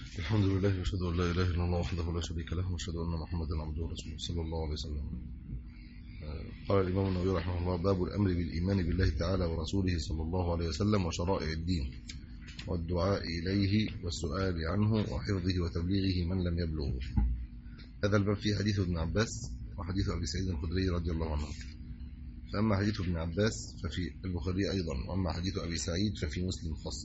الحمد لله واشهد ان لا اله الا الله وحده لا شريك له واشهد ان محمدا عبده ورسوله صلى الله عليه وسلم قال الامام النووي رحمه الله باب الامر بالايمان بالله تعالى ورسوله صلى الله عليه وسلم وشرائع الدين والدعاء اليه والسؤال عنه وحفظه وتبليغه من لم يبلغه هذا الباب فيه حديث ابن عباس وحديث ابي سعيد الخدري رضي الله عنه فاما حديث ابن عباس ففي البخاري ايضا واما حديث ابي سعيد ففي مسلم خاصه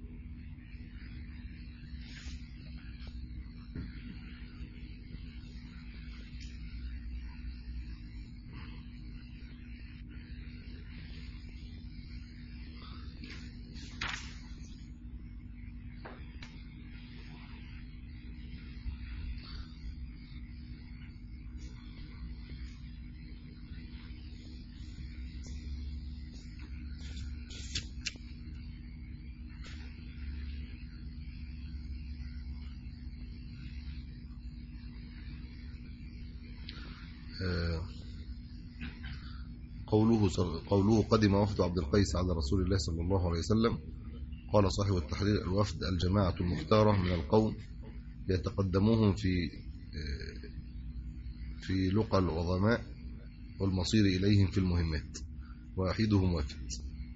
قوله قوله قدم وفد عبد القيس على رسول الله صلى الله عليه وسلم قال صاحب التحرير الوفد الجماعة المختارة من القوم يتقدموهم في في لقى العظماء والمصير إليهم في المهمات واحدهم وفد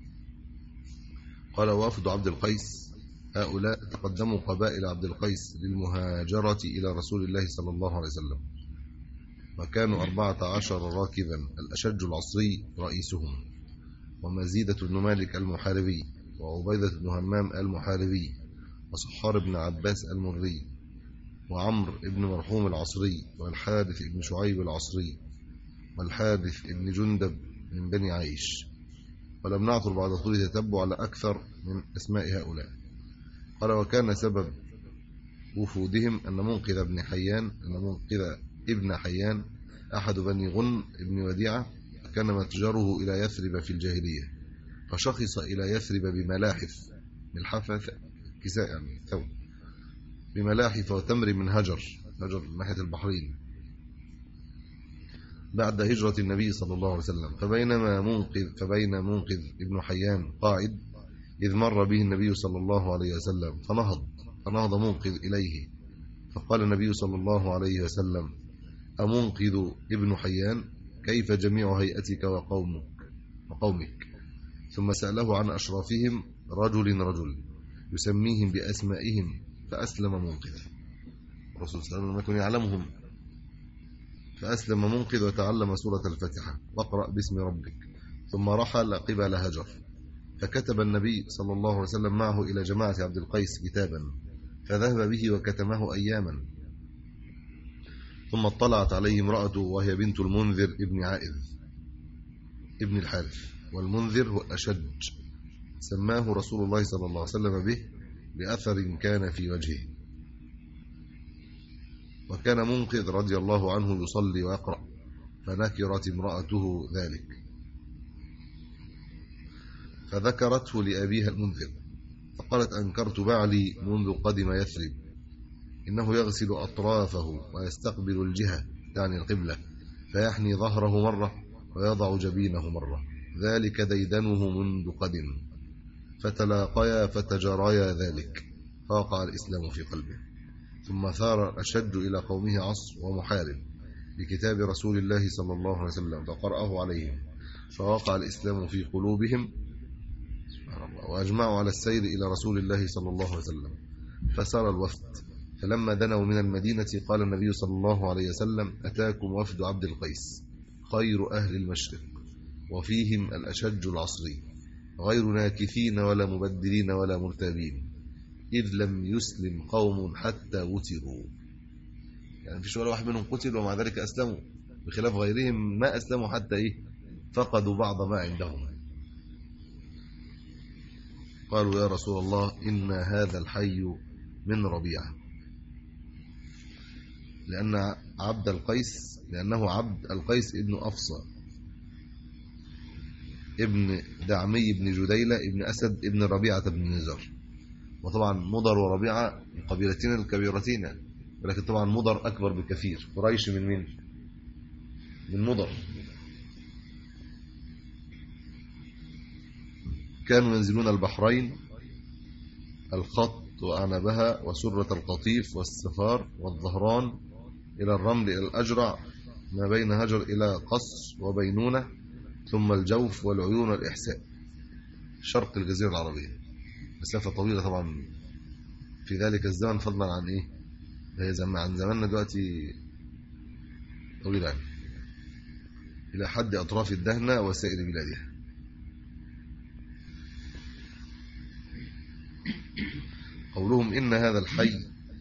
قال وفد عبد القيس هؤلاء تقدموا قبائل عبد القيس للمهاجرة إلى رسول الله صلى الله عليه وسلم وكانوا أربعة عشر راكبا الأشج العصري رئيسهم ومزيدة بن مالك المحاربي وعبيدة بن همام المحاربي وصحار بن عباس المري وعمر بن مرحوم العصري والحارث بن شعيب العصري والحارث بن جندب من بني عيش ولم نعثر بعد طول تتبع على أكثر من أسماء هؤلاء قال وكان سبب وفودهم أن منقذ بن حيان أن منقذ ابن حيان أحد بني غن ابن وديعة كان متجره إلى يثرب في الجاهلية فشخص إلى يثرب بملاحف ملحفة كساء يعني ثوب بملاحف وتمر من هجر هجر من ناحية البحرين بعد هجرة النبي صلى الله عليه وسلم فبينما منقذ فبين منقذ ابن حيان قاعد إذ مر به النبي صلى الله عليه وسلم فنهض فنهض منقذ إليه فقال النبي صلى الله عليه وسلم أمنقذ ابن حيان كيف جميع هيئتك وقومك وقومك ثم سأله عن أشرافهم رجل رجل يسميهم بأسمائهم فأسلم منقذ الرسول صلى الله عليه وسلم لم يكن يعلمهم فأسلم منقذ وتعلم سورة الفاتحة واقرأ باسم ربك ثم رحل قبل هجر فكتب النبي صلى الله عليه وسلم معه إلى جماعة عبد القيس كتابا فذهب به وكتمه أياما ثم اطلعت عليه امرأته وهي بنت المنذر ابن عائذ ابن الحارث والمنذر هو الأشج سماه رسول الله صلى الله عليه وسلم به لأثر كان في وجهه وكان منقذ رضي الله عنه يصلي ويقرأ فنكرت امرأته ذلك فذكرته لأبيها المنذر فقالت أنكرت بعلي منذ قدم يثرب إنه يغسل أطرافه ويستقبل الجهة يعني القبلة فيحني ظهره مرة ويضع جبينه مرة ذلك ديدنه منذ قدم فتلاقيا فتجريا ذلك فوقع الإسلام في قلبه ثم ثار أشد إلى قومه عصر ومحارب بكتاب رسول الله صلى الله عليه وسلم فقرأه عليهم فوقع الإسلام في قلوبهم وأجمعوا على السير إلى رسول الله صلى الله عليه وسلم فسار الوفد فلما دنوا من المدينة قال النبي صلى الله عليه وسلم أتاكم وفد عبد القيس خير أهل المشرق وفيهم الأشج العصري غير ناكثين ولا مبدلين ولا مرتابين إذ لم يسلم قوم حتى وتروا يعني مفيش ولا واحد منهم قتل ومع ذلك أسلموا بخلاف غيرهم ما أسلموا حتى إيه فقدوا بعض ما عندهم قالوا يا رسول الله إن هذا الحي من ربيعه لأن عبد القيس لأنه عبد القيس ابن أفصى ابن دعمي بن جديلة ابن أسد ابن ربيعة بن نزار وطبعا مضر وربيعة قبيلتين الكبيرتين ولكن طبعا مضر أكبر بكثير قريش من مين من مضر كانوا ينزلون البحرين الخط وأعنبها وسرة القطيف والسفار والظهران إلى الرمل إلى الأجرع ما بين هجر إلى قصر وبينونة ثم الجوف والعيون والإحساء شرق الجزيرة العربية مسافة طويلة طبعا في ذلك الزمن فضلا عن إيه هي زمان عن زماننا دلوقتي طويلة يعني إلى حد أطراف الدهنة وسائر بلادها قولهم إن هذا الحي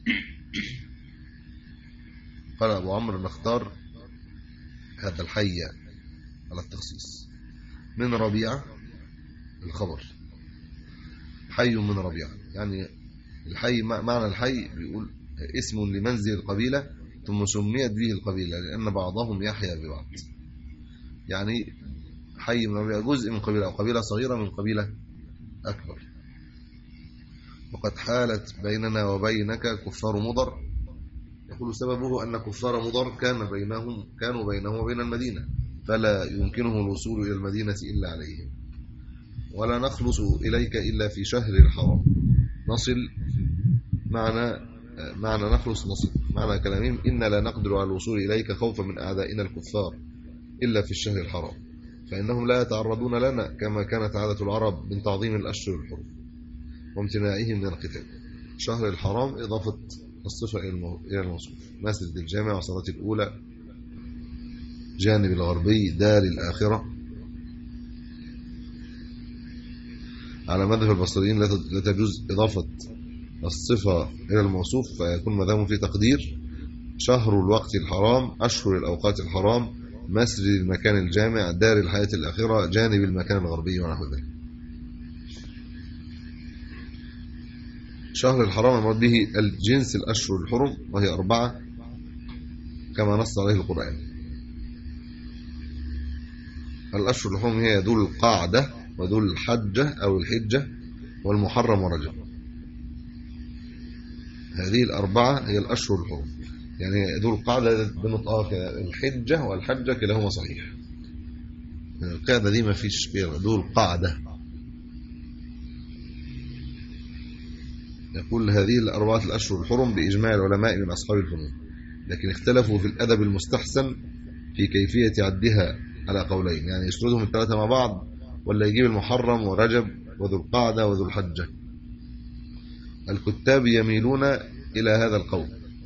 قال أبو عمرو نختار هذا الحي على التخصيص من ربيعة الخبر حي من ربيعة يعني الحي معنى الحي بيقول اسم لمنزل القبيلة ثم سميت به القبيلة لأن بعضهم يحيا ببعض يعني حي من ربيعة جزء من قبيلة أو قبيلة صغيرة من قبيلة أكبر وقد حالت بيننا وبينك كفار مضر يقول سببه أن كفار مضر كان بينهم كانوا بينه وبين المدينة فلا يمكنه الوصول إلى المدينة إلا عليهم ولا نخلص إليك إلا في شهر الحرام نصل معنى معنى نخلص نصل معنى كلامهم إن لا نقدر على الوصول إليك خوفا من أعدائنا الكفار إلا في الشهر الحرام فإنهم لا يتعرضون لنا كما كانت عادة العرب من تعظيم الأشهر الحرم وامتناعهم من القتال شهر الحرام إضافة الصفة إلى الموصوف مسجد الجامع وصلاة الأولى جانب الغربي دار الآخرة على مذهب البصريين لا تجوز إضافة الصفة إلى الموصوف فيكون مذهبهم في تقدير شهر الوقت الحرام أشهر الأوقات الحرام مسجد المكان الجامع دار الحياة الأخيرة جانب المكان الغربي ونحو ذلك شهر الحرام المراد به الجنس الأشهر الحرم وهي أربعة كما نص عليه القرآن الأشهر الحرم هي ذو القعدة وذو الحجة أو الحجة والمحرم ورجب هذه الأربعة هي الأشهر الحرم يعني ذو القعدة بنطقها الحجة والحجة كلاهما صحيح القاعدة دي ما فيش فيها ذو القعدة يقول هذه الأربعة الأشهر الحرم بإجماع العلماء من أصحاب الفنون لكن اختلفوا في الأدب المستحسن في كيفية عدها على قولين يعني يسردهم الثلاثة مع بعض ولا يجيب المحرم ورجب وذو القعدة وذو الحجة الكتاب يميلون إلى هذا القول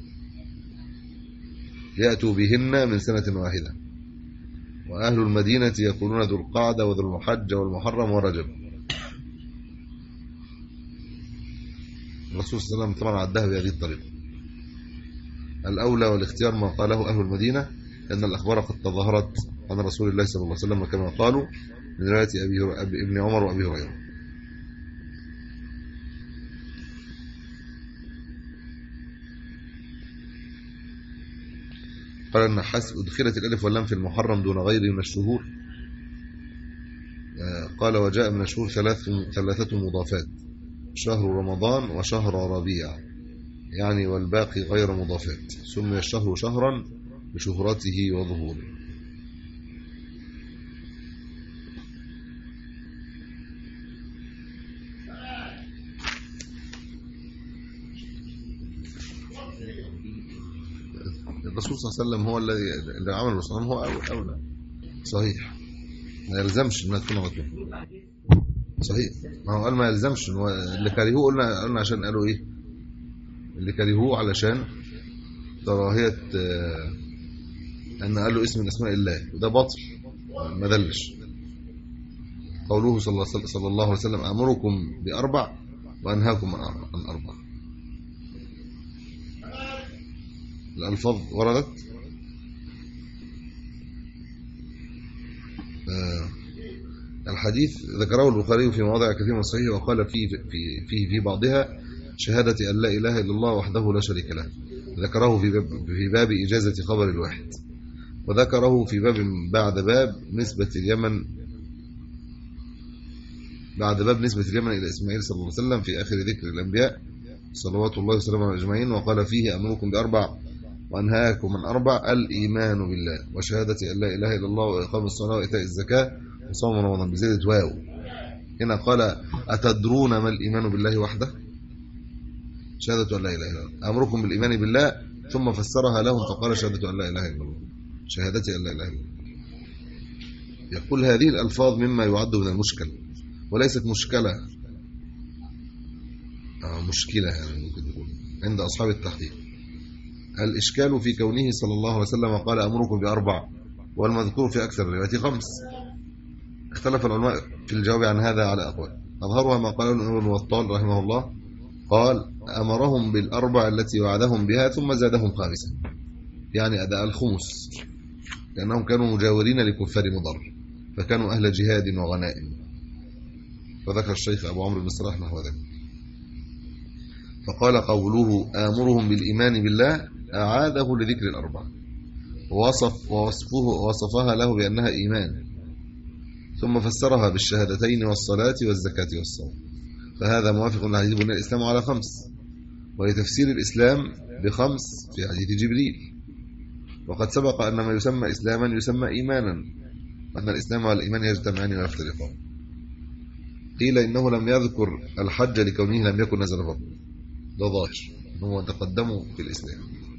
يأتوا بهن من سنة واحدة وأهل المدينة يقولون ذو القعدة وذو الحجة والمحرم ورجب الرسول صلى الله عليه وسلم طبعا عدها بهذه الطريقة الأولى والاختيار ما قاله أهل المدينة أن الأخبار قد تظاهرت عن رسول الله صلى الله عليه وسلم كما قالوا من رواية أبي ابن عمر وأبي هريرة قال أن حسب أدخلت الألف واللام في المحرم دون غيره من الشهور قال وجاء من الشهور ثلاث ثلاثة مضافات شهر رمضان وشهر ربيع يعني والباقي غير مضافات سمي الشهر شهرا بشهرته وظهوره الرسول صلى الله عليه وسلم هو الذي اللي عمل الرسول هو أولى صحيح ما يلزمش انها تكون مطلوب صحيح ما هو قال ما يلزمش اللي كرهوه قلنا قلنا عشان قالوا ايه اللي كرهوه علشان كراهيه ان قالوا اسم من اسماء الله وده باطل ما دلش قوله صلى الله, صلى الله عليه وسلم امركم باربع وانهاكم عن اربع الالفاظ وردت آه الحديث ذكره البخاري في مواضع كثير من الصحيح وقال فيه في فيه في بعضها شهادة أن لا إله إلا الله وحده لا شريك له ذكره في باب, في باب إجازة خبر الواحد وذكره في باب بعد باب نسبة اليمن بعد باب نسبة اليمن إلى إسماعيل صلى الله عليه وسلم في آخر ذكر الأنبياء صلوات الله وسلامه على أجمعين وقال فيه أمركم بأربع وأنهاكم من أربع الإيمان بالله وشهادة أن لا إله إلا الله وإقام الصلاة وإيتاء الزكاة وصوم رمضان بزيادة واو هنا قال أتدرون ما الإيمان بالله وحده شهادة أن لا إله إلا الله أمركم بالإيمان بالله ثم فسرها لهم فقال شهادة أن لا إله إلا الله شهادتي أن لا إله إلا الله يقول هذه الألفاظ مما يعد من المشكل وليست مشكلة آه مشكلة يعني ممكن تقول عند أصحاب التحقيق الإشكال في كونه صلى الله عليه وسلم قال أمركم بأربع والمذكور في أكثر الروايات خمس اختلف العلماء في الجواب عن هذا على أقوال أظهرها ما قاله ابن وطال رحمه الله قال أمرهم بالأربع التي وعدهم بها ثم زادهم خامسا يعني أداء الخمس لأنهم كانوا مجاورين لكفار مضر فكانوا أهل جهاد وغنائم وذكر الشيخ أبو عمرو بن صلاح نحو ذلك فقال قوله آمرهم بالإيمان بالله أعاده لذكر الأربعة ووصف ووصفه وصفها له بأنها إيمان ثم فسرها بالشهادتين والصلاة والزكاة والصوم فهذا موافق لحديث بني الإسلام على خمس ولتفسير الإسلام بخمس في حديث جبريل وقد سبق أن ما يسمى إسلاما يسمى إيمانا أن الإسلام والإيمان يجتمعان ويفترقان قيل إنه لم يذكر الحج لكونه لم يكن نزل فضل ده ظاهر هو تقدموا في الإسلام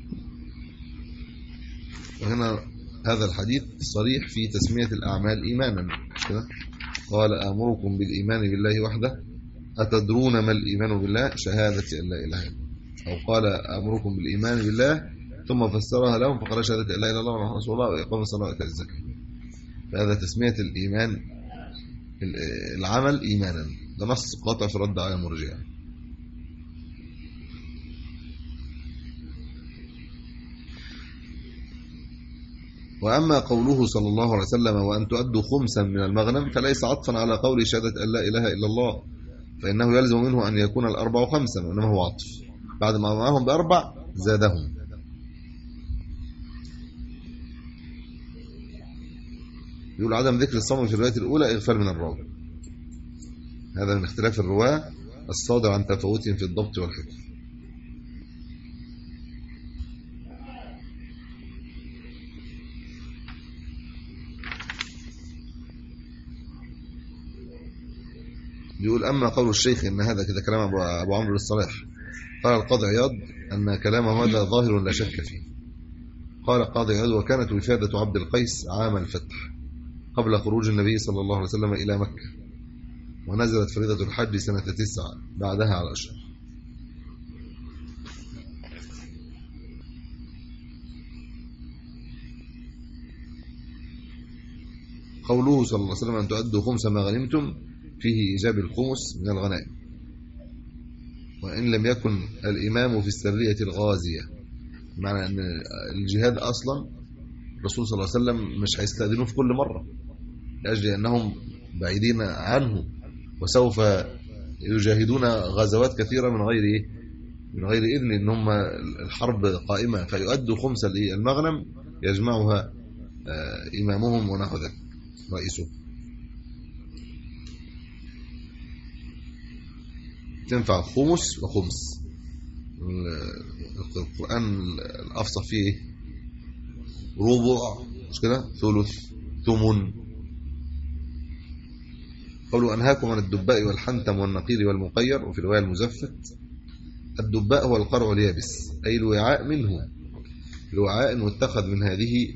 وهنا هذا الحديث صريح في تسمية الأعمال إيمانا مش كده قال آمركم بالإيمان بالله وحده أتدرون ما الإيمان بالله شهادة أن لا إله إلا أو قال آمركم بالإيمان بالله ثم فسرها لهم فقال شهادة أن لا إله إلا الله ومحمد رسول الله وإقام الصلاة وإيتاء الزكاة فهذا تسمية الإيمان العمل إيمانا ده نص قاطع في رد على المرجئة وأما قوله صلى الله عليه وسلم وأن تؤدوا خمسا من المغنم فليس عطفا على قول شهادة أن لا إله إلا الله فإنه يلزم منه أن يكون الأربع خمسا وإنما هو عطف بعد ما معهم بأربع زادهم يقول عدم ذكر الصوم في الرواية الأولى إغفال من الرابع هذا من اختلاف الرواة الصادر عن تفاوتهم في الضبط والحفظ يقول أما قول الشيخ إن هذا كده كلام أبو عمرو الصلاح قال القاضي عياض أن كلامه هذا ظاهر لا شك فيه قال القاضي عياض وكانت وفادة عبد القيس عام الفتح قبل خروج النبي صلى الله عليه وسلم إلى مكة ونزلت فريضة الحج سنة تسعة بعدها على أشهر قوله صلى الله عليه وسلم أن تؤدوا خمس ما غنمتم فيه إيجاب الخمس من الغنائم وإن لم يكن الإمام في السرية الغازية معنى أن الجهاد أصلا الرسول صلى الله عليه وسلم مش هيستأذنوه في كل مرة لأجل أنهم بعيدين عنه وسوف يجاهدون غزوات كثيرة من غير إيه؟ من غير إذن إن هم الحرب قائمة فيؤدوا خمس المغنم يجمعها إمامهم ونحو ذلك رئيسه تنفع خمس وخمس القرآن الأفصح فيه ربع مش كده ثلث ثمن قولوا أنهاكم عن الدباء والحنتم والنقير والمقير وفي الرواية المزفت الدباء هو القرع اليابس أي الوعاء منه الوعاء متخذ من هذه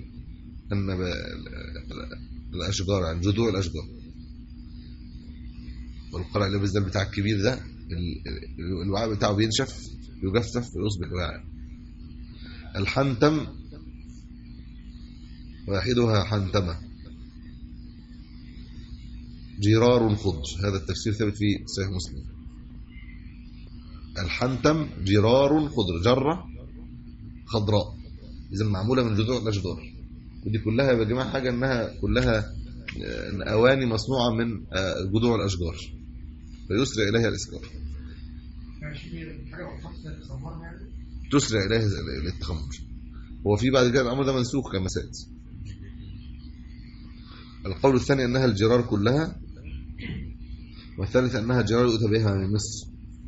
الأشجار عن جذوع الأشجار والقرع اليابس ده بتاع الكبير ده الوعاء بتاعه بينشف يجفف ويصبح وعاء الحنتم واحدها حنتمة جرار خضر هذا التفسير ثابت في صحيح مسلم الحنتم جرار خضر جرة خضراء إذا معمولة من جذوع الأشجار ودي كلها يا جماعة حاجة إنها كلها أواني مصنوعة من جذوع الأشجار فيسرع إليها الإسكار تسرع إليها التخمر هو في بعد كده الأمر ده منسوخ كما سيأتي القول الثاني أنها الجرار كلها والثالث أنها جرار يؤتى بها من مصر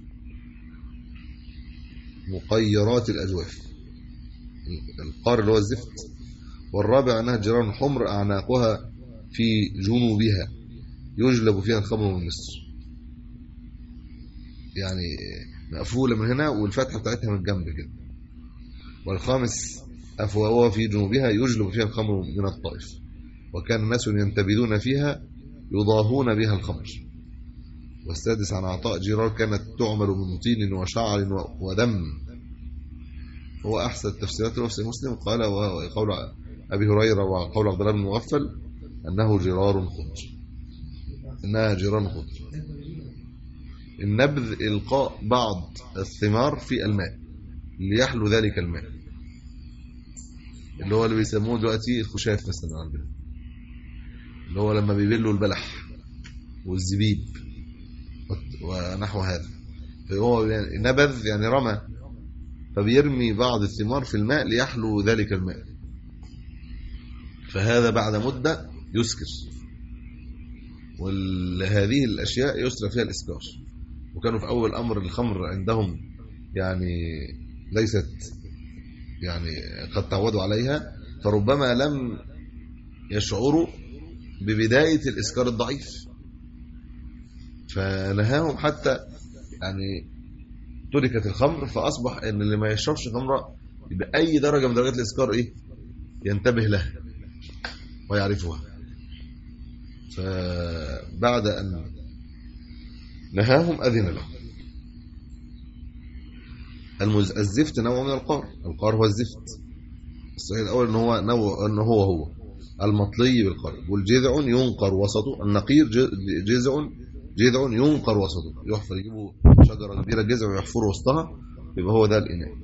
مقيرات الأجواف القار اللي هو الزفت والرابع أنها جرار حمر أعناقها في جنوبها يجلب فيها الخمر من مصر يعني مقفولة من هنا والفتحة بتاعتها من الجنب كده والخامس أفواه في جنوبها يجلب فيها الخمر من الطائف وكان الناس ينتبذون فيها يضاهون بها الخمر والسادس عن عطاء جرار كانت تعمل من طين وشعر ودم هو أحسن التفسيرات لنفس مسلم قال وقول أبي هريرة وقول عبد الله بن مغفل أنه جرار خضر إنها جرار خضر النبذ إلقاء بعض الثمار في الماء ليحلو ذلك الماء اللي هو اللي بيسموه دلوقتي الخشاف مثلا عندنا اللي هو لما بيبلوا البلح والزبيب ونحو هذا فهو يعني نبذ يعني رمى فبيرمي بعض الثمار في الماء ليحلو ذلك الماء فهذا بعد مدة يسكر وهذه الأشياء يسرى فيها الإسكار وكانوا في أول أمر الخمر عندهم يعني ليست يعني قد تعودوا عليها فربما لم يشعروا ببداية الإسكار الضعيف فنهاهم حتى يعني تركت الخمر فأصبح أن اللي ما يشربش خمرة بأي درجة من درجات الإسكار إيه ينتبه لها ويعرفها فبعد أن نهاهم أذن له الزفت نوع من القار القار هو الزفت الصحيح الأول أنه هو نوع أنه هو هو المطلي بالقار والجذع ينقر وسطه النقير جذع جذع ينقر وسطه يحفر يجيبوا شجرة كبيرة جذع ويحفروا وسطها يبقى هو ده الإناء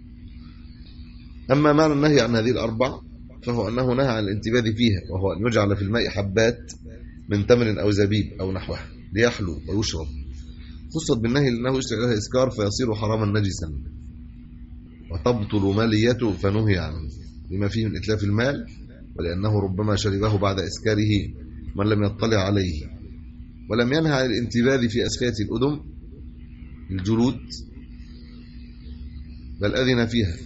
أما معنى النهي عن هذه الأربع فهو أنه نهى عن الانتباه فيها وهو أن يجعل في الماء حبات من تمر أو زبيب أو نحوها ليحلو ويشرب خصت بالنهي لأنه يشتري لها إسكار فيصير حراما نجسا وتبطل ماليته فنهي عنه لما فيه من إتلاف المال ولأنه ربما شربه بعد إسكاره من لم يطلع عليه ولم ينهى عن الانتباذ في أسخية الأدم الجلود بل أذن فيها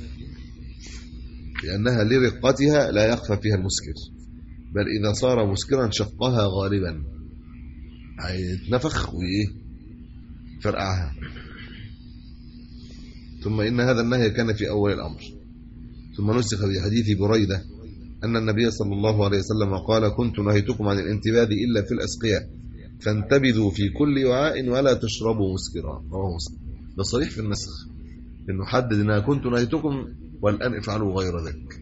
لأنها لرقتها لا يخفى فيها المسكر بل إذا صار مسكرا شقها غالبا هيتنفخ وإيه فرقعها ثم إن هذا النهي كان في أول الأمر ثم نسخ في حديث بريدة أن النبي صلى الله عليه وسلم قال كنت نهيتكم عن الانتباذ إلا في الأسقياء فانتبذوا في كل وعاء ولا تشربوا مسكرا رواه مسلم ده صريح في النسخ انه حدد انها كنت نهيتكم والان افعلوا غير ذلك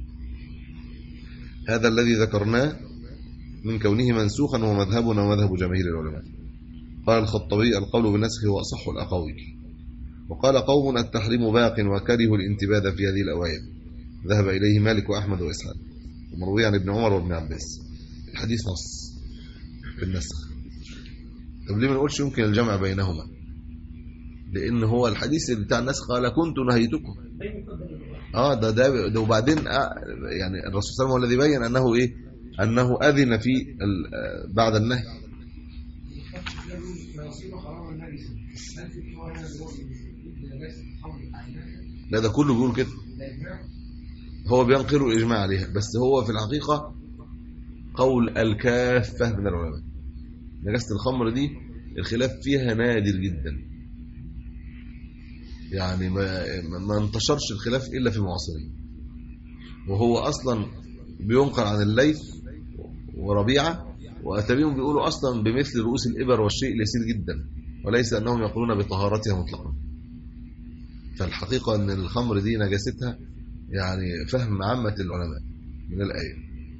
هذا الذي ذكرناه من كونه منسوخا هو مذهبنا ومذهب جماهير العلماء قال الخطبي القول بالنسخ هو اصح الاقاويل وقال قوم التحريم باق وكرهوا الانتباذ في هذه الاوائل ذهب اليه مالك واحمد واسحاق ومروي عن ابن عمر وابن عباس الحديث نص في النسخ طب ليه ما نقولش يمكن الجمع بينهما لان هو الحديث بتاع الناس قال كنت نهيتكم اه ده ده, ده وبعدين آه يعني الرسول صلى الله عليه وسلم هو الذي بين انه ايه انه اذن في بعد النهي لا ده كله بيقول كده هو بينقر الاجماع عليها بس هو في الحقيقه قول الكافه من العلماء نجاسة الخمر دي الخلاف فيها نادر جدا يعني ما, ما انتشرش الخلاف إلا في المعاصرين وهو أصلا بينقل عن الليث وربيعة وأتبيهم بيقولوا أصلا بمثل رؤوس الإبر والشيء اليسير جدا وليس أنهم يقولون بطهارتها مطلقا فالحقيقة أن الخمر دي نجاستها يعني فهم عامة العلماء من الآية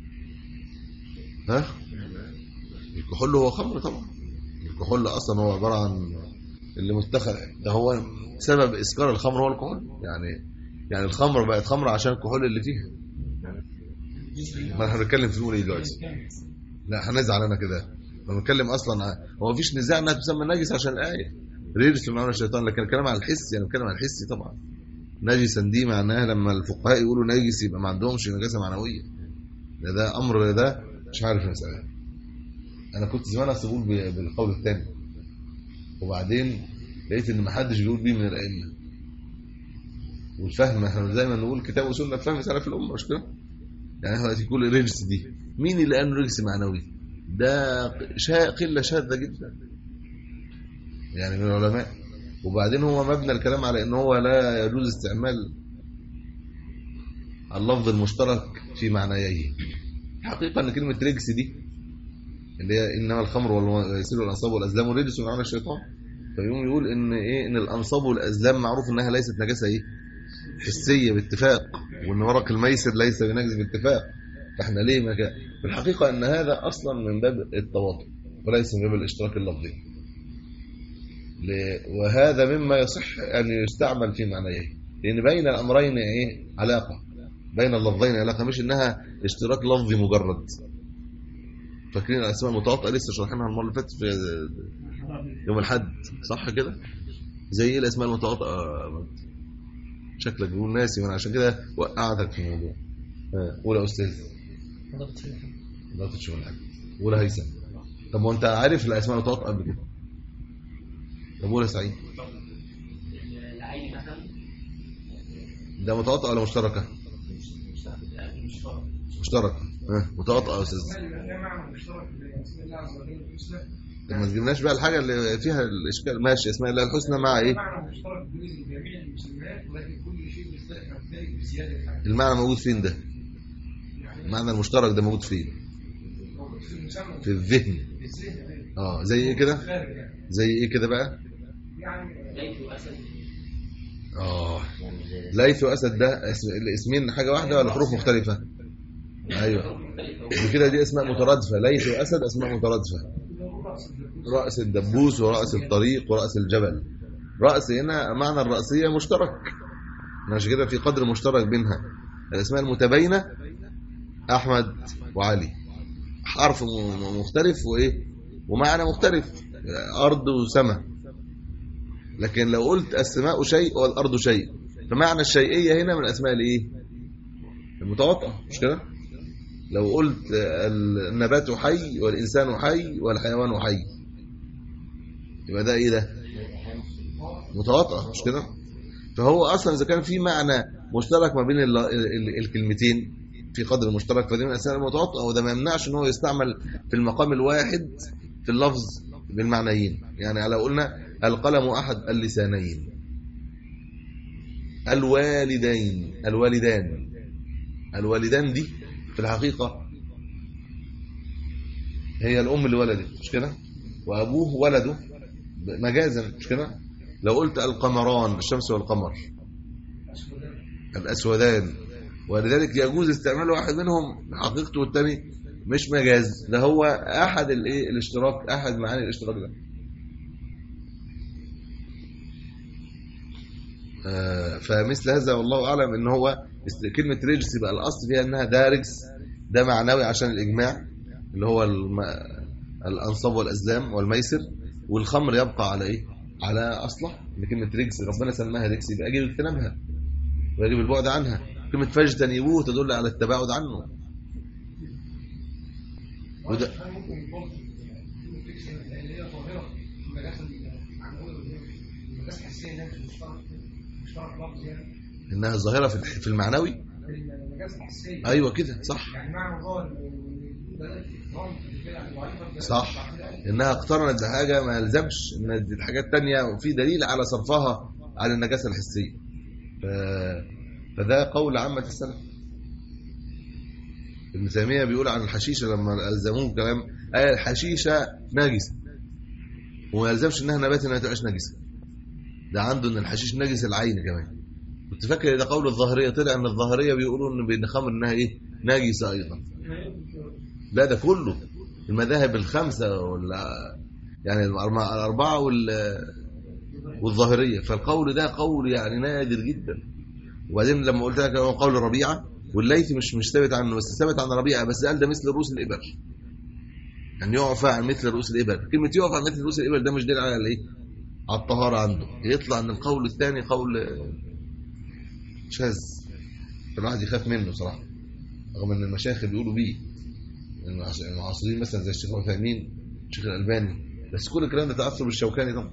ها؟ الكحول هو خمر طبعا الكحول اصلا هو عباره عن اللي متخذ ده هو سبب اسكار الخمر هو الكحول يعني يعني الخمر بقت خمر عشان الكحول اللي فيها ما احنا بنتكلم في نقول ايه دلوقتي لا هنزعل انا كده لما بنتكلم اصلا هو مفيش نزاع انها تسمى نجس عشان الايه رجس من عمل الشيطان لكن الكلام على الحس يعني الكلام على الحسي طبعا نجسا دي معناها لما الفقهاء يقولوا نجس يبقى ما عندهمش نجاسه معنويه ده ده امر ده مش عارف المساله انا كنت زمان اقول بالقول الثاني وبعدين لقيت ان ما حدش بيقول بيه من الائمه والفهم احنا دايما نقول كتاب وسنه فهم سلف الامه مش كده يعني احنا دلوقتي كل رجس دي مين اللي قال رجس معنوي ده شا... قله شاذه جدا يعني من العلماء وبعدين هو مبنى الكلام على ان هو لا يجوز استعمال اللفظ المشترك في معنييه الحقيقة ان كلمة رجس دي اللي هي انما الخمر والميسر والانصاب والازلام رجس من عمل الشيطان فيقوم يقول ان ايه ان الانصاب والازلام معروف انها ليست نجاسة ايه حسية باتفاق وان ورق الميسر ليس بنجس باتفاق فاحنا ليه ما كان في الحقيقة ان هذا اصلا من باب التواطؤ وليس من باب الاشتراك اللفظي ل- وهذا مما يصح ان يستعمل في معنيه لان بين الامرين ايه علاقة بين اللفظين علاقة مش انها اشتراك لفظي مجرد فاكرين الاسماء المتواطئة لسه شرحناها المرة اللي فاتت في يوم الحد صح كده زي ايه الاسماء المتواطئة شكلك بيقول ناسي وانا عشان كده وقعتك في الموضوع ها، قول يا استاذ لا تشوف الحاج قول يا هيثم طب وانت عارف الاسماء المتواطئة قبل كده طب قول يا سعيد العين مثلا ده متواطئة ولا مشتركة مشتركة ها متواطئة يا استاذ طب ما تجيبناش بقى الحاجة اللي فيها الاشكال ماشي اسماء الله الحسنى مع ايه معنى مشترك بين جميع المسميات ولكن كل شيء يختلف عن ذلك بزياده حاجه المعنى موجود فين ده يعني المعنى المشترك ده موجود فين موجود في المسمى في الذهن في الذهن اه زي ايه كده خارج يعني زي ايه كده بقى يعني ليث واسد اه ليث واسد ده اسم الاسمين حاجه واحده ولا حروف مختلفه ايوه دي كده دي اسماء مترادفه ليث واسد اسماء مترادفه راس الدبوس وراس الطريق وراس الجبل راس هنا معنى الراسيه مشترك ماشي كده في قدر مشترك بينها الاسماء المتباينه احمد وعلي حرف م- مختلف وايه ومعنى مختلف ارض وسماء لكن لو قلت السماء شيء والارض شيء فمعنى الشيئيه هنا من الاسماء الايه المتواطئه مش كده لو قلت النبات حي والانسان حي والحيوان حي يبقى ده ايه ده متواطئه مش كده فهو اصلا اذا كان في معنى مشترك ما بين ال- ال- الكلمتين في قدر مشترك فدي من الاسماء المتواطئه وده ما يمنعش ان هو يستعمل في المقام الواحد في اللفظ بالمعنيين يعني لو قلنا القلم احد اللسانين الوالدين الوالدان الوالدان دي في الحقيقه هي الام اللي ولدت مش كده وابوه ولده مجازا مش كده لو قلت القمران الشمس والقمر الاسودان ولذلك يجوز استعمال واحد منهم حقيقته والثاني مش مجاز ده هو احد الايه الاشتراك احد معاني الاشتراك ده آه، فمثل هذا والله اعلم ان هو است- كلمه رجس يبقى الاصل فيها انها ده رجس ده معنوي عشان الاجماع اللي هو الم... الانصاب والازلام والميسر والخمر يبقى على ايه على اصله ان كلمه رجس ربنا سماها رجس يبقى يجب اجتنابها ويجب البعد عنها كلمه فاجتنبوه تدل على التباعد عنه وده هل ممكن يكون كلمه فيكس اللي هي ظاهره في المجاز المعنوي المجاز الحسيه اللي هي مش مشترك مشترك لفظ يعني انها ظاهره في الح- في المعنوي المجاز الحسيه ايوه كده صح يعني معنى ظاهر بدات تكرار كده ضعيفه صح انها اقترنت بحاجه ما يلزمش ان دي الحاجات تانية وفي دليل على صرفها عن النجاسه الحسيه ف... فده قول عامه السلف ابن تيميه بيقول عن الحشيشه لما الزموه كلام قال الحشيشه نجسه وما يلزمش انها نبات انها تبقاش نجسه ده عنده ان الحشيش نجس العين كمان كنت فاكر ده قول الظاهريه طلع ان الظاهريه بيقولوا ان بين خمر انها ايه نجسه ايضا لا ده كله المذاهب الخمسة ولا يعني الأربعة الأربعة وال والظاهرية فالقول ده قول يعني نادر جدا وبعدين لما قلت لك هو قول ربيعة والليثي مش مش ثابت عنه بس ثابت عن ربيعة بس قال ده مثل رؤوس الإبر يعني يعفى عن مثل رؤوس الإبر كلمة يعفى عن مثل رؤوس الإبر ده مش دليل على الإيه؟ على الطهارة عنده يطلع ان القول الثاني قول شاذ فالواحد يخاف منه صراحة رغم ان المشايخ بيقولوا بيه المعاصرين مثلا زي الشيخ عثيمين الشيخ الألباني بس كل الكلام ده تأثر بالشوكاني طبعا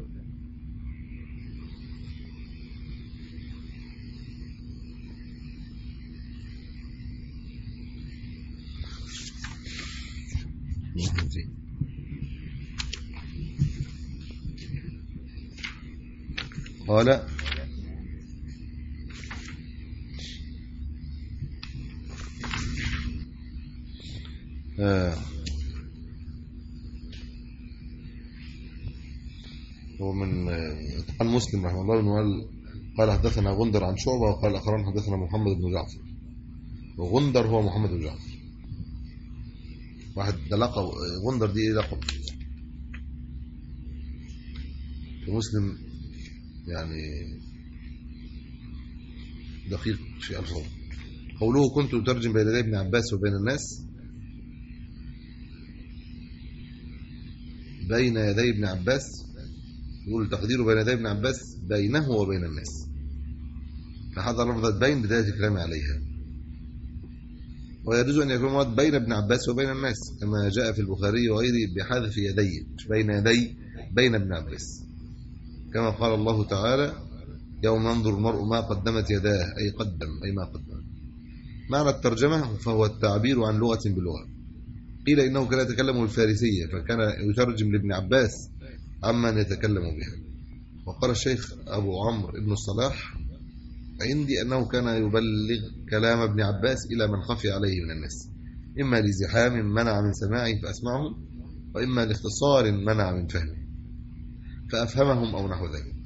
قال آه هو من عن مسلم رحمه الله انه قال حدثنا غندر عن شعبة وقال أخران حدثنا محمد بن جعفر وغندر هو محمد بن جعفر واحد ده لقب غندر دي ايه لقب مسلم يعني دقيق في الفاظ قوله كنت أترجم بين يدي ابن عباس وبين الناس بين يدي ابن عباس يقول تقديره بين يدي ابن عباس بينه وبين الناس فهذا لفظة بين بداية الكلام عليها ويجوز أن يكون مراد بين ابن عباس وبين الناس كما جاء في البخاري وغيره بحذف يدي مش بين يدي بين ابن عباس كما قال الله تعالى يوم ينظر المرء ما قدمت يداه أي قدم أي ما قدم معنى الترجمة فهو التعبير عن لغة بلغة قيل إنه كان يتكلم الفارسية فكان يترجم لابن عباس عمن يتكلم بها وقال الشيخ أبو عمرو بن الصلاح عندي أنه كان يبلغ كلام ابن عباس إلى من خفي عليه من الناس إما لزحام منع من سماعه فأسمعهم وإما لاختصار منع من فهمه فأفهمهم أو نحو ذلك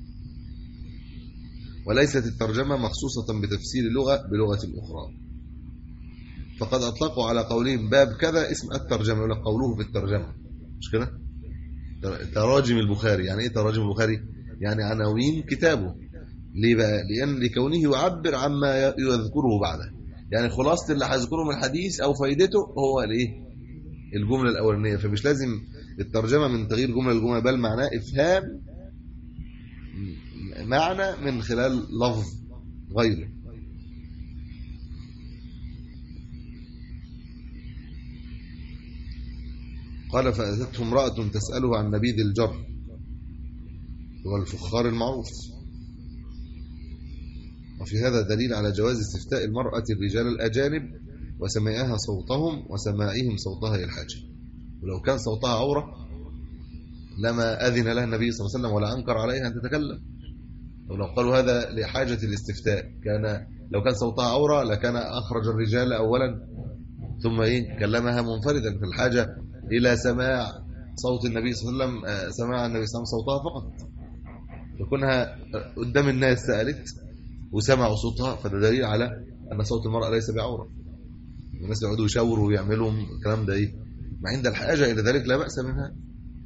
وليست الترجمة مخصوصة بتفسير لغة بلغة أخرى فقد أطلقوا على قولهم باب كذا اسم الترجمة يقول لك قوله في الترجمة مش كده تراجم البخاري يعني ايه تراجم البخاري يعني عناوين كتابه ليه بقى لأن لكونه يعبر عما يذكره بعده يعني خلاصة اللي هيذكره من الحديث أو فايدته هو الايه الجملة الأولانية فمش لازم الترجمة من تغيير جملة لجملة بل معناه إفهام معنى من خلال لفظ غيره قال فأتته امرأة تسأله عن نبيذ الجر هو الفخار المعروف وفي هذا دليل على جواز استفتاء المرأة الرجال الأجانب وسماعها صوتهم وسماعهم صوتها الحاجة ولو كان صوتها عورة لما أذن لها النبي صلى الله عليه وسلم ولا أنكر عليها أن تتكلم ولو قالوا هذا لحاجة الاستفتاء كان لو كان صوتها عورة لكان أخرج الرجال أولا ثم إيه كلمها منفردا في الحاجة إلى سماع صوت النبي صلى الله عليه وسلم سماع النبي صلى الله عليه وسلم صوتها فقط فكونها قدام الناس سألت وسمعوا صوتها فده دليل على أن صوت المرأة ليس بعورة الناس يقعدوا يشاوروا ويعملوا الكلام ده إيه ما عند الحاجة إلى ذلك لا بأس منها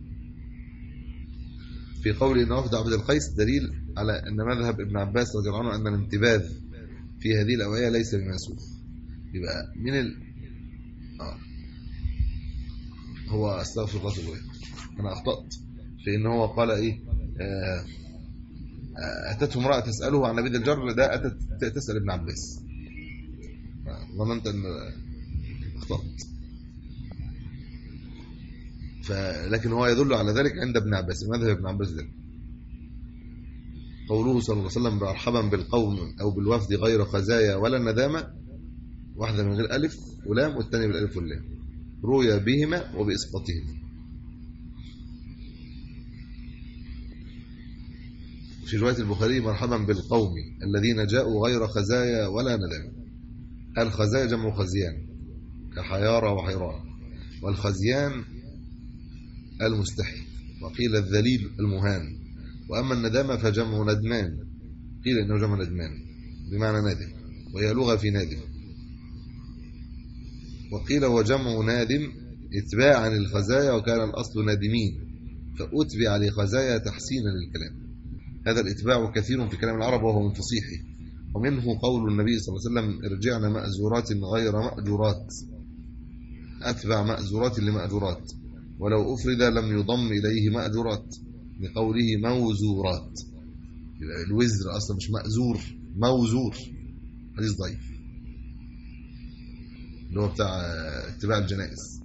في قول إن وفد عبد القيس دليل على أن مذهب ابن عباس رضي الله عنه أن الانتباذ في هذه الأوعية ليس بمسوخ يبقى من ال... آه. هو استغفر الله سبحانه أنا أخطأت في إن هو قال إيه آه أتته امرأة تسأله عن نبيذ الجر ده أتت تسأل ابن عباس ظننت أن أخطأت فلكن هو يدل على ذلك عند ابن عباس مذهب ابن عباس ذلك قوله صلى الله عليه وسلم مرحبا بالقوم أو بالوفد غير خزايا ولا ندامة واحدة من غير ألف ولام والثانية بالألف واللام روي بهما وبإسقاطهما في رواية البخاري مرحبا بالقوم الذين جاءوا غير خزايا ولا ندامة الخزايا جمع خزيان كحيارة وحيران والخزيان المستحي وقيل الذليل المهان وأما الندامة فجمع ندمان قيل إنه جمع ندمان بمعنى نادم وهي لغة في نادم وقيل هو جمع نادم اتباعا للخزايا وكان الأصل نادمين فأتبع لخزايا تحسينا للكلام هذا الاتباع كثير في كلام العرب وهو من فصيحه ومنه قول النبي صلى الله عليه وسلم ارجعنا مأزورات غير مأجورات أتبع مأزورات لمأجورات ولو أفرد لم يضم إليه مأجورات لقوله موزورات الوزر أصلا مش مأزور موزور حديث ضعيف اللي هو بتاع اتباع الجنائز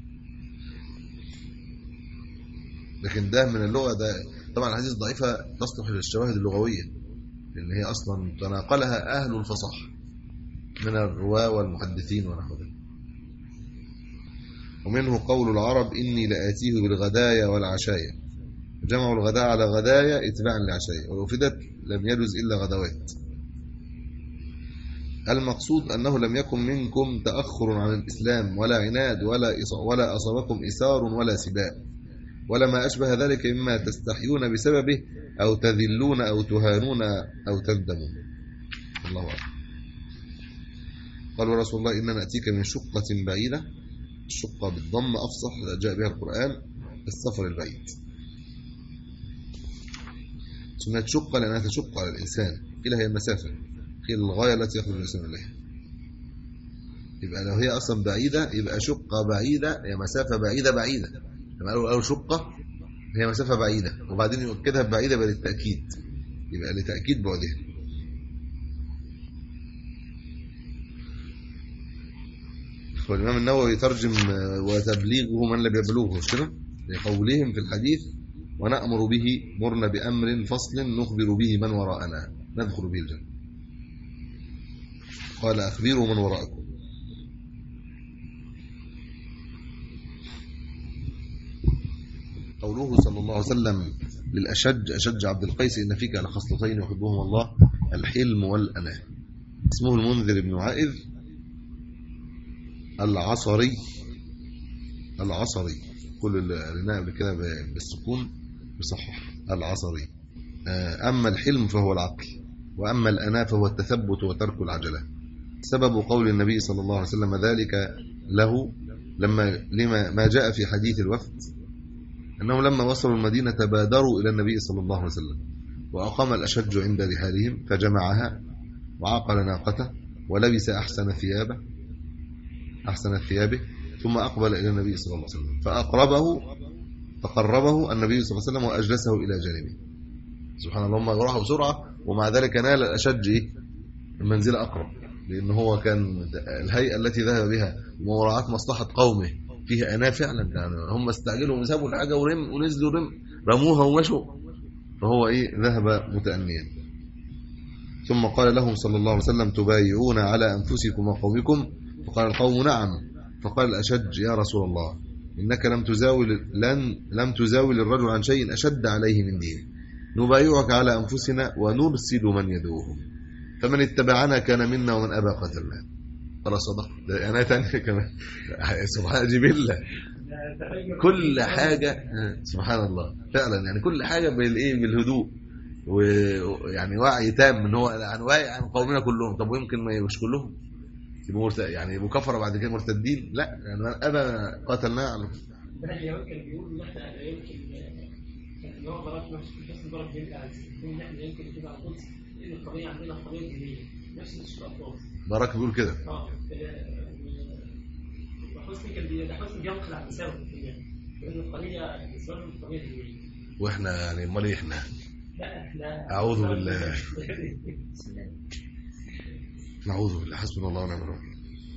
لكن ده من اللغة ده طبعا الحديث ضعيفة تصلح للشواهد اللغوية لأن هي أصلا تناقلها أهل الفصاحة من الرواة والمحدثين ونحو ذلك ومنه قول العرب إني لآتيه بالغدايا والعشايا جمعوا الغداء على غدايا اتباعا لعشاء ولو فدت لم يجوز إلا غدوات المقصود أنه لم يكن منكم تأخر عن الإسلام ولا عناد ولا إص- ولا أصابكم إسار ولا سباء ولا ما أشبه ذلك مما تستحيون بسببه أو تذلون أو تهانون أو تندمون الله أكبر قالوا رسول الله إننا نأتيك من شقة بعيدة الشقة بالضم أفصح جاء بها القرآن السفر البعيد سميت شقة لأنها تشق على الإنسان قيل هي المسافة قيل الغاية التي يخرج الإنسان إليها يبقى لو هي أصلا بعيدة يبقى شقة بعيدة هي مسافة بعيدة بعيدة لما قالوا أول شقة هي مسافة بعيدة وبعدين يؤكدها بعيدة بقى للتأكيد يبقى لتأكيد بعدها والإمام النووي يترجم آه، وتبليغه من لم يبلغه مش كده؟ لقولهم في الحديث ونأمر به مرنا بأمر فصل نخبر به من وراءنا ندخل به الجنة قال أخبروا من وراءكم قوله صلى الله عليه وسلم للأشج أشج عبد القيس إن فيك لخصلتين يحبهما الله الحلم والأناة اسمه المنذر بن عائذ العصري العصري كل اللي قريناه قبل كده ب- بالسكون بصحح العصري آه، أما الحلم فهو العقل وأما الأناة فهو التثبت وترك العجلة سبب قول النبي صلى الله عليه وسلم ذلك له لما لما ما جاء في حديث الوفد أنهم لما وصلوا المدينة بادروا إلى النبي صلى الله عليه وسلم وأقام الأشج عند رحالهم فجمعها وعقل ناقته ولبس أحسن ثيابه أحسن ثيابه ثم أقبل إلى النبي صلى الله عليه وسلم فأقربه فقربه النبي صلى الله عليه وسلم وأجلسه إلى جانبه سبحان الله هم راحوا بسرعة ومع ذلك نال الأشج إيه؟ المنزل أقرب لأن هو كان الهيئة التي ذهب بها ومراعاة مصلحة قومه فيها أنا فعلا يعني هم استعجلوا وسابوا الحاجة ورم ونزلوا رم رموها ومشوا فهو إيه ذهب متأنيا ثم قال لهم صلى الله عليه وسلم تبايعون على أنفسكم وقومكم فقال القوم نعم فقال الأشج يا رسول الله إنك لم تزاول لن لم تزاول الرجل عن شيء أشد عليه من دينه نبايعك على أنفسنا ونرسل من يدعوهم فمن اتبعنا كان منا ومن أبى قتلنا قال صدق ده أنا تانية كمان سبحان جبلة كل حاجة سبحان الله فعلا يعني كل حاجة بالإيه بالهدوء ويعني وعي تام ان هو يعني واعي عن قومنا كلهم طب ويمكن ما يبقوش كلهم يبقوا مرت... يعني يبقوا كفره بعد كده مرتدين لا يعني من ابى قتلناه على ده اليهود كانوا بيقولوا ان احنا لا يمكن ان هو ضرب نفس القسم ضرب جامد على السيستم ان احنا يمكن كده على طول لان القضيه عندنا قضيه دينيه نفس الاشتراكات باراك بيقول كده اه وحسني كان بي- ده حسني بينقل عن سبب لان القضيه بالنسبه لهم قضيه دينيه واحنا يعني امال إيه احنا لا احنا أعوذ بالله. نعوذ بالله حسبنا الله ونعم الوكيل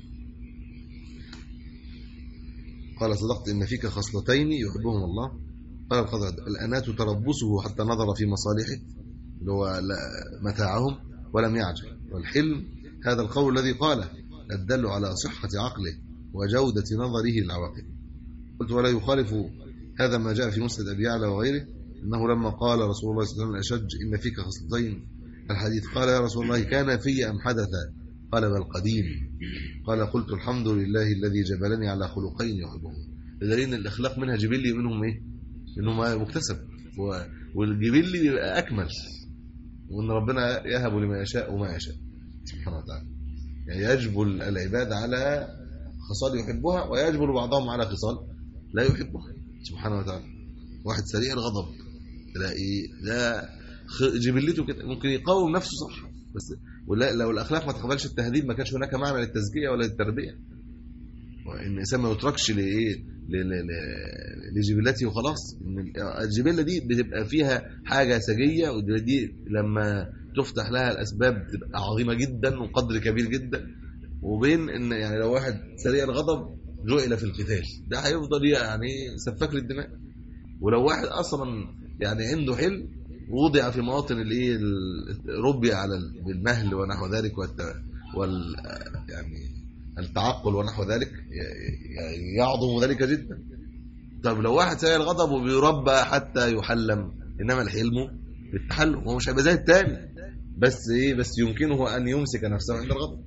قال صدقت ان فيك خصلتين يحبهم الله قال الخضر الانات تربصه حتى نظر في مصالحه اللي هو لا- متاعهم ولم يعجل والحلم هذا القول الذي قاله الدل على صحة عقله وجودة نظره للعواقب قلت ولا يخالف هذا ما جاء في مسند أبي يعلى وغيره أنه لما قال رسول الله صلى الله عليه وسلم الأشج إن فيك خصلتين الحديث قال يا رسول الله كان في أم حدث قال بل قديم قال قلت الحمد لله الذي جبلني على خلقين يحبهم بدليل ان الاخلاق منها جبلي ومنهم ايه انه مكتسب و- والجبلي بيبقى اكمل وان ربنا يهب لما يشاء وما يشاء سبحانه وتعالى يعني يجبل العباد على خصال يحبها ويجبل بعضهم على خصال لا يحبها سبحانه وتعالى واحد سريع الغضب تلاقي ده خ- جبلته كده ممكن يقاوم نفسه صح بس ولا لو الاخلاق ما تقبلش التهذيب ما كانش هناك معنى للتزكيه ولا للتربيه وان الانسان ما يتركش لايه ل- ل- ل- لجبلته وخلاص إن الجبله دي بتبقى فيها حاجه سجيه ودي لما تفتح لها الاسباب بتبقى عظيمه جدا وقدر كبير جدا وبين ان يعني لو واحد سريع الغضب جعل في القتال ده هيفضل يعني سفاك للدماء ولو واحد اصلا يعني عنده حلم وضع في مواطن الايه ال- ربي على ال- بالمهل ونحو ذلك والت... وال يعني التعقل ونحو ذلك ي- ي- يعظم ذلك جدا طب لو واحد سيء الغضب وبيربى حتى يحلم انما الحلم بالتحلم هو مش هيبقى زي التاني بس ايه بس يمكنه ان يمسك نفسه عند الغضب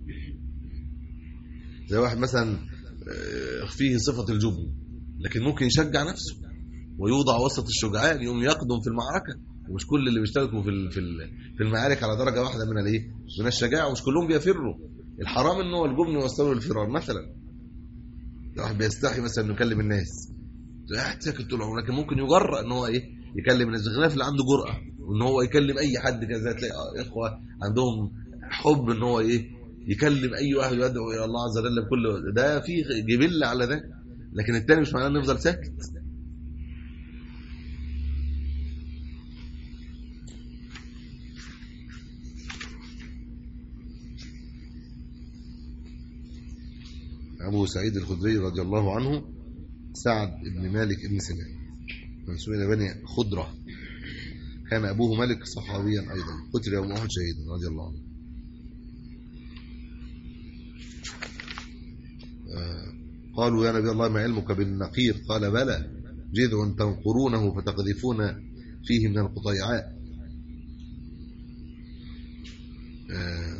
زي واحد مثلا آه، فيه صفة الجبن لكن ممكن يشجع نفسه ويوضع وسط الشجعان يوم يقدم في المعركة ومش كل اللي بيشتركوا في ال- في ال- في المعارك على درجة واحدة من الايه من الشجاعة ومش كلهم بيفروا الحرام ان هو الجبن يوصله للفرار مثلا واحد بيستحي مثلا انه يكلم الناس قاعد ساكت طول عمره لكن ممكن يجرأ ان هو ايه يكلم الناس بخلاف اللي عنده جرأة وان هو يكلم اي حد كده زي تلاقي اخوه عندهم حب ان هو ايه يكلم اي واحد يدعو الى الله عز وجل بكل ده في جبل على ده لكن التاني مش معناه انه يفضل ساكت أبو سعيد الخدري رضي الله عنه سعد بن مالك بن سنان منسوب إلى بني خضرة كان أبوه ملك صحابيا أيضا قتل يوم أحد شهيدا رضي الله عنه آه، قالوا يا نبي الله ما علمك بالنقير قال بلى جذع تنقرونه فتقذفون فيه من القطيعاء آه،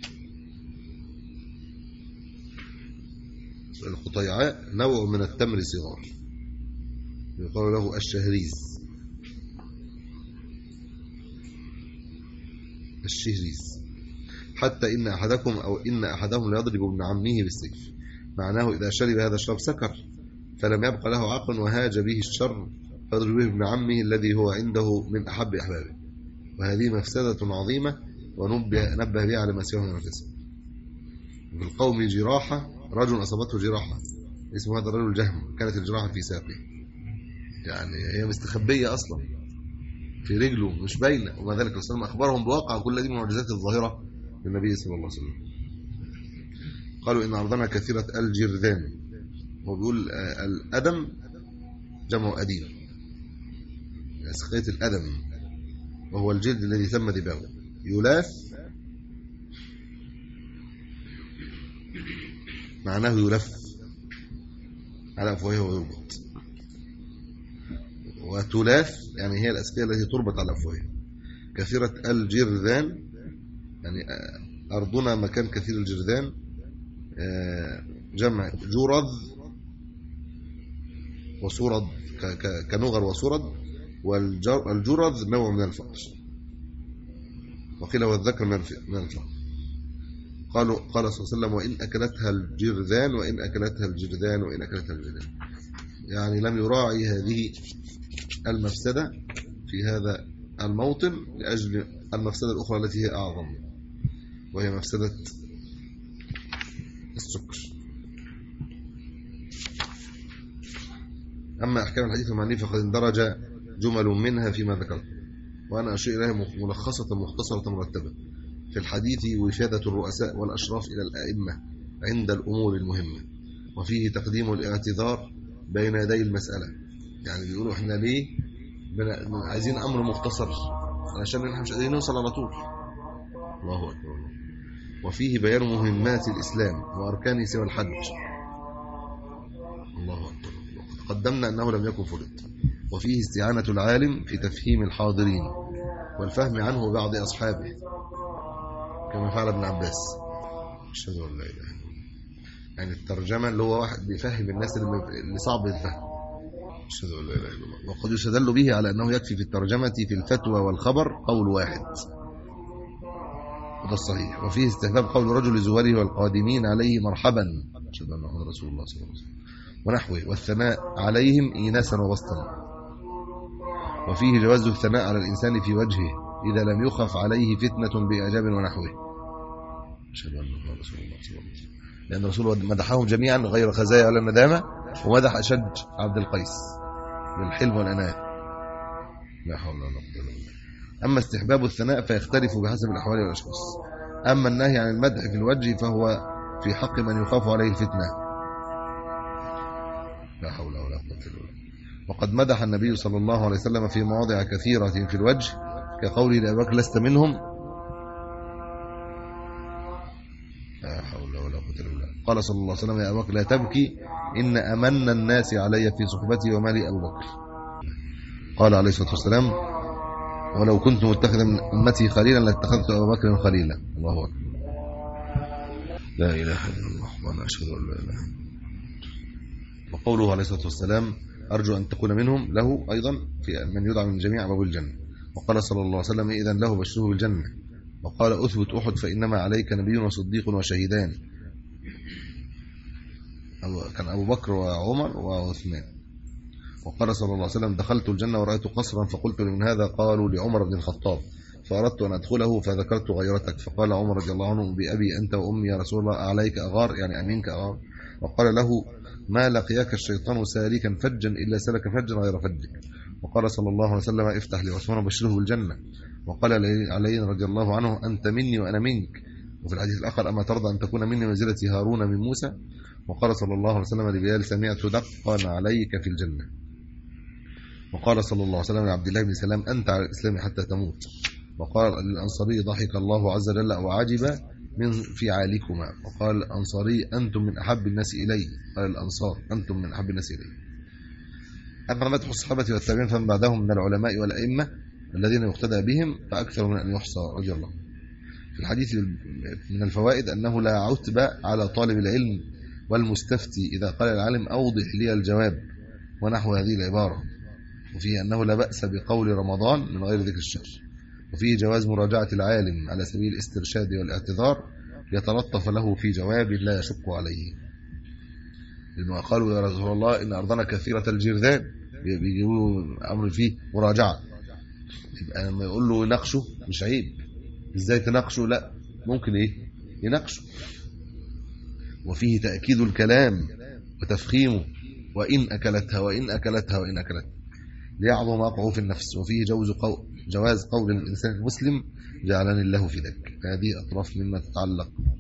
القطيعاء نوع من التمر صغار يقال له الشهريز الشهريز حتى إن أحدكم أو إن أحدهم ليضرب ابن عمه بالسيف معناه إذا شرب هذا الشراب سكر فلم يبق له عقل وهاج به الشر فيضرب به ابن عمه الذي هو عنده من أحب أحبابه وهذه مفسدة عظيمة ونبه نبه بها على ما سواه من الفساد في القوم جراحة رجل أصابته جراحة اسم هذا الرجل جهم كانت الجراحة في ساقه يعني هي مستخبية أصلا في رجله مش باينة وما ذلك الرسول أخبرهم بواقع كل هذه من المعجزات الظاهرة للنبي صلى الله عليه وسلم قالوا إن أرضنا كثيرة الجرذان هو بيقول آه، الأدم جمع أديم سقية الأدم وهو الجلد الذي تم دباغه يلاف معناه يلف على أفواهه ويربط وتلاف يعني هي الأسقية التي تربط على أفواهها كثيرة الجرذان يعني آه، أرضنا مكان كثير الجرذان آه، جمع جرذ وصرد ك- ك- كنغر وصرد والجرذ نوع من الفأر وقيل هو الذكر من الف- من الفأر قالوا قال صلى الله عليه وسلم وإن أكلتها الجرذان وإن أكلتها الجرذان وإن أكلتها الجرذان يعني لم يراعي هذه المفسدة في هذا الموطن لأجل المفسدة الأخرى التي هي أعظم وهي مفسدة السكر أما أحكام الحديث المعني فقد اندرج جمل منها فيما ذكرت وأنا أشير إليها ملخصة مختصرة مرتبة في الحديث وفادة الرؤساء والأشراف إلى الأئمة عند الأمور المهمة وفيه تقديم الاعتذار بين يدي المسألة يعني بيقولوا احنا ليه بن- عايزين أمر مختصر علشان احنا مش قادرين نوصل على طول الله أكبر الله. وفيه بيان مهمات الإسلام وأركانه سوى الحج الله أكبر وقد قدمنا أنه لم يكن فرض وفيه استعانة العالم في تفهيم الحاضرين والفهم عنه بعض أصحابه كما فعل ابن عباس أشهد أن لا إله إلا الله يعني الترجمة اللي هو واحد بيفهم الناس اللي اللي صعب الفهم أشهد أن لا إله إلا الله وقد يستدل به على أنه يكفي في الترجمة في الفتوى والخبر قول واحد وده الصحيح وفيه استحباب قول رجل لزواره والقادمين عليه مرحبا أشهد أن محمد رسول الله صلى الله عليه وسلم ونحوه والثناء عليهم إيناسا وبسطا وفيه جواز الثناء على الإنسان في وجهه إذا لم يخف عليه فتنة بإعجاب ونحوه أشهد أن محمد رسول الله صلى الله عليه وسلم لأن الرسول مدحهم جميعا غير خزايا ولا ندامة ومدح أشج عبد القيس بالحلم والعناية لا حول ولا قوة إلا بالله أما استحباب الثناء فيختلف بحسب الأحوال والأشخاص أما النهي عن المدح في الوجه فهو في حق من يخاف عليه الفتنة لا حول ولا قوة إلا بالله وقد مدح النبي صلى الله عليه وسلم في مواضع كثيرة في الوجه كقوله لأبي بكر لست منهم لا حول ولا ولا قوة إلا بالله قال صلى الله عليه وسلم يا أبو بكر لا تبكي إن أمن الناس علي في صحبتي ومالي أبو بكر قال عليه الصلاة والسلام ولو كنت متخذا من أمتي خليلا لاتخذت أبا بكر خليلا الله أكبر لا إله إلا الله وأنا أشهد أن لا إله إلا الله وقوله عليه الصلاة والسلام أرجو أن تكون منهم له أيضا في من يدعى من جميع أبواب الجنة وقال صلى الله عليه وسلم إذن له بشره بالجنة وقال أثبت أحد فإنما عليك نبي وصديق وشهيدان أو- كان أبو بكر وعمر وعثمان وقال صلى الله عليه وسلم دخلت الجنة ورأيت قصرا فقلت لمن هذا قالوا لعمر بن الخطاب فأردت أن أدخله فذكرت غيرتك فقال عمر رضي الله عنه بأبي أنت وأمي يا رسول الله عليك أغار يعني أمينك أغار وقال له ما لقياك الشيطان سالكا فجا إلا سلك فجا غير فجك وقال صلى الله عليه وسلم افتح لعثمان وبشره بالجنة وقال علي علي رضي الله عنه أنت مني وأنا منك وفي الحديث الآخر أما ترضى أن تكون مني منزلة هارون من موسى وقال صلى الله عليه وسلم لبلال سمعت دقا عليك في الجنة وقال صلى الله عليه وسلم لعبد الله بن سلام أنت على الإسلام حتى تموت وقال للأنصاري ضحك الله عز وجل وعجب من فعالكما وقال الأنصاري أنتم من أحب الناس إلي قال الأنصار أنتم من أحب الناس إلي أما مدح الصحابة والتابعين فمن بعدهم من العلماء والأئمة الذين يقتدى بهم فأكثر من أن يحصى رضي الله في الحديث من الفوائد أنه لا عتب على طالب العلم والمستفتي إذا قال العالم أوضح لي الجواب ونحو هذه العبارة وفيه أنه لا بأس بقول رمضان من غير ذكر الشهر وفيه جواز مراجعة العالم على سبيل الاسترشاد والاعتذار يتلطف له في جواب لا يشق عليه لأنه قالوا يا رسول الله إن أرضنا كثيرة الجرذان بيجيبوا أمر فيه مراجعة يبقى لما يقول له يناقشه مش عيب ازاي تناقشه لا ممكن ايه يناقشه وفيه تأكيد الكلام وتفخيمه وإن أكلتها وإن أكلتها وإن أكلتها ليعظم وقعه في النفس وفيه جوز قو جواز قول الإنسان المسلم جعلني الله في ذلك هذه أطراف مما تتعلق